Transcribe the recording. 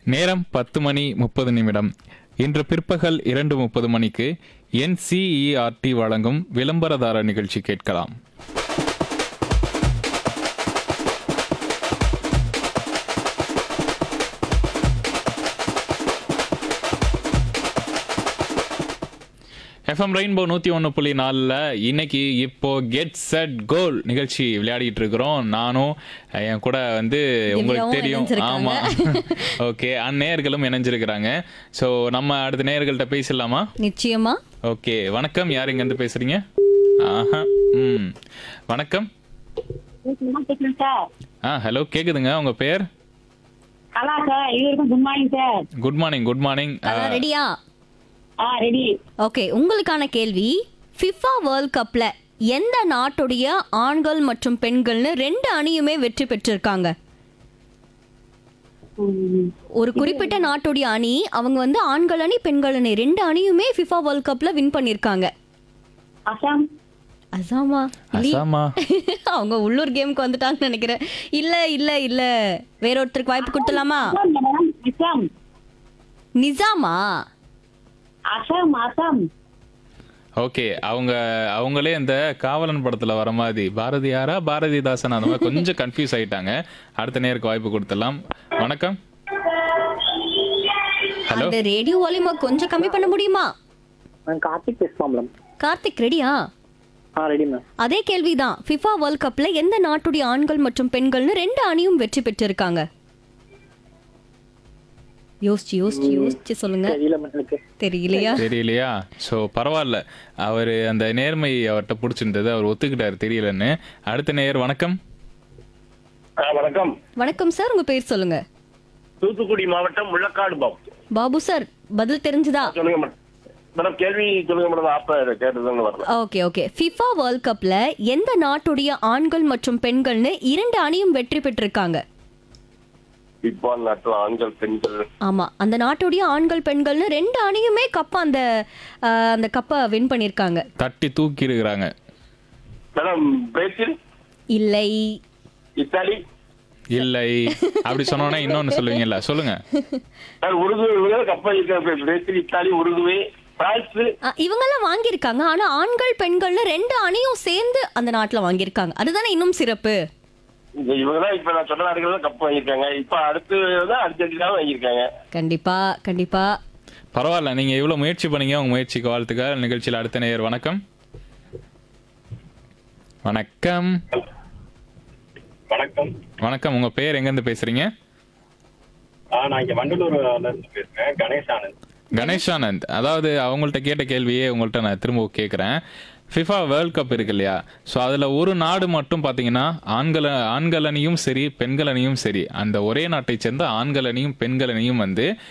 நேரம் பத்து மணி முப்பது நிமிடம் இன்று பிற்பகல் இரண்டு முப்பது மணிக்கு என்சிஇஆர்டி வழங்கும் விளம்பரதார நிகழ்ச்சி கேட்கலாம் எஃப்எம் ரெயின்போ நூற்றி ஒன்று புள்ளி நாலில் இன்னைக்கு இப்போ கெட் செட் கோல் நிகழ்ச்சி விளையாடிட்டு இருக்கிறோம் நானும் என் கூட வந்து உங்களுக்கு திவ்யாவும் தெரியும் இணைஞ்சிருக்காங்க. ஆமாம் ஓகே அந்நேயர்களும் இணைஞ்சிருக்கிறாங்க ஸோ நம்ம அடுத்த நேயர்கள்ட்ட பேசலாமா நிச்சயமா ஓகே வணக்கம் யார் இங்கேருந்து பேசுறீங்க ஆஹா ம் வணக்கம் கேக்குதுங்க சார் ஆ ஹலோ கேக்குதுங்க உங்க பேர் கலா சார் இவருக்கும் good morning sir good morning good morning அதான் ரெடியா ஆ ரெடி ஓகே உங்களுக்கான கேள்வி ஃபிஃபா வேர்ல்ட் கப்ல எந்த நாட்டுடைய ஆண்கள் மற்றும் பெண்கள்னு ரெண்டு அணியுமே வெற்றி பெற்றிருக்காங்க ஒரு குறிப்பிட்ட நாட்டுடைய அணி அவங்க வந்து ஆண்கள் அணி பெண்கள் அணி ரெண்டு அணியுமே ஃபிஃபா வேர்ல்ட் கப்ல வின் பண்ணிருக்காங்க அசாம் அசாமா இல்லி- அசாமா அவங்க உள்ளூர் கேமுக்கு வந்துட்டாங்கன்னு நினைக்கிறேன் இல்ல இல்ல இல்ல வேற ஒருத்தருக்கு வாய்ப்பு கொடுத்துலாமா அசாம் மேடம் அசாம் நிசாமா அசாம் அசாம் ஓகே அவங்க அவங்களே இந்த காவலன் படத்துல வர மாதிரி பாரதியாரா பாரதிதாசன் அந்த மாதிரி கொஞ்சம் கன்ஃபியூஸ் ஆயிட்டாங்க அடுத்த நேருக்கு வாய்ப்பு கொடுத்துடலாம் வணக்கம் ஹலோ அந்த ரேடியோ வால்யூமை கொஞ்சம் கம்மி பண்ண முடியுமா நான் கார்த்திக் பேசுமா மேடம் கார்த்திக் ரெடியா ஆ ரெடி மேம் அதே கேள்விதான் ஃபிஃபா வேர்ல்ட் கப்ல எந்த நாட்டுடைய ஆண்கள் மற்றும் பெண்கள்னு ரெண்டு அணியும் வெற்றி பெற்றிருக்காங்க யோசிச்சு யோசிச்சு யோசிச்சு சொல்லுங்க தெரியல மேம் எனக்கு தெரியலையா தெரியலையா ஸோ பரவாயில்ல அவர் அந்த நேர்மை அவர்கிட்ட பிடிச்சிருந்தது அவர் ஒத்துக்கிட்டாரு தெரியலன்னு அடுத்த நேயர் வணக்கம் ஆ, வணக்கம் வணக்கம் சார் உங்க பேர் சொல்லுங்க தூத்துக்குடி மாவட்டம் முள்ளக்காடு பாபு பாபு சார் பதில் தெரிஞ்சுதா சொல்லுங்க மேடம் மேடம் கேள்வி சொல்லுங்க மேடம் அப்ப கேட்டதுன்னு வரல ஓகே ஓகே ஃபிஃபா வேர்ல்ட் கப்ல எந்த நாட்டுடைய ஆண்கள் மற்றும் பெண்கள்னு இரண்டு அணியும் வெற்றி பெற்றிருக்காங்க இப்போ நாட்டில் ஆண்கள் பெண்கள் ஆமா அந்த நாட்டுடைய ஆண்கள் பெண்கள்னு ரெண்டு அணியுமே கப்ப அந்த அஹ், அந்த கப்பை வின் பண்ணிருக்காங்க தட்டி தூக்கி இருக்கிறாங்க மேடம் பிரேசில் இல்லை இத்தாலி இல்லை அப்படி சொன்னோன்னா இன்னொன்னு சொல்லுவீங்கல்ல சொல்லுங்க மேடம் உருகுவே கப்பல் இருக்க பிரேசில் இத்தாலி உருகுவே பிரான்ஸ் அஹ், இவங்கெல்லாம் வாங்கியிருக்காங்க ஆனா ஆண்கள் பெண்கள்னு ரெண்டு அணியும் சேர்ந்து அந்த நாட்டுல வாங்கியிருக்காங்க அதுதானே இன்னும் சிறப்பு இவங்க தான் இப்ப நான் சொன்ன நாடுகள் தான் கப் வாங்கியிருக்காங்க இப்ப அடுத்து தான் அர்ஜென்டினா வாங்கியிருக்காங்க கண்டிப்பா கண்டிப்பா பரவாயில்ல நீங்க இவ்வளவு முயற்சி பண்ணீங்க உங்க முயற்சிக்கு வாழ்த்துக்கள் நிகழ்ச்சியில் அடுத்த நேயர் வணக்கம் வணக்கம் வணக்கம் வணக்கம் உங்க பேர் எங்க இருந்து பேசுறீங்க ஆ, நான் இங்க வண்டலூர்ல இருந்து பேசுறேன் கணேஷ் ஆனந்த் கணேஷானந்த் அதாவது அவங்கள்ட்ட கேட்ட கேள்வியே உங்கள்ட்ட நான் திரும்ப கேட்குறேன் ஃபிஃபா வேர்ல்ட் கப் இருக்கு இல்லையா ஸோ அதில் ஒரு நாடு மட்டும் பார்த்தீங்கன்னா ஆண்கள் ஆண்கள் அணியும் சரி பெண்கள் அணியும் சரி அந்த ஒரே நாட்டை சேர்ந்த ஆண்கள் அணியும் பெண்கள் அணியும் வந்து